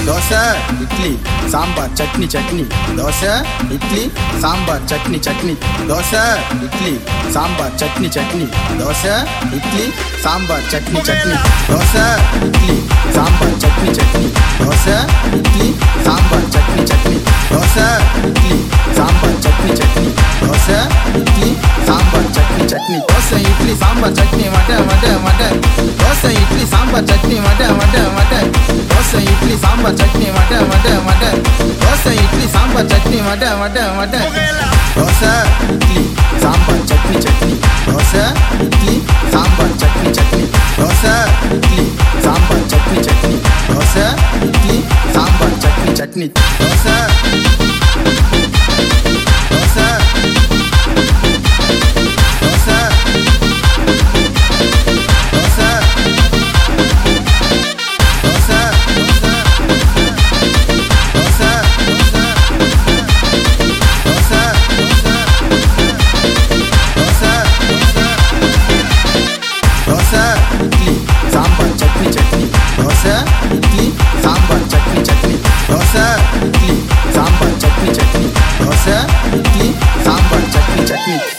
dosa idli sambar chutney chutney dosa idli sambar chutney chutney dosa idli sambar chutney chutney dosa idli sambar chutney chutney dosa idli sambar chutney chutney dosa idli sambar chutney chutney dosa idli sambar chutney chutney dosa idli sambar chutney chutney dosa idli sambar chutney வடை வடை வடை dosa idli sambar chutney வடை வடை வடை dosa idli sambar chutney வடை வடை வடை dosa idli sambar chutney வடை வடை வடை dosa idli sambar chutney chutney dosa idli sambar chutney chutney dosa idli sambar chutney chutney dosa idli sambar chutney chutney dosa dosa dosa dosa dosa dosa dosa dosa dosa idli sambar chutney chutney dosa idli sambar chutney chutney dosa idli sambar chutney chutney dosa idli sambar chutney chutney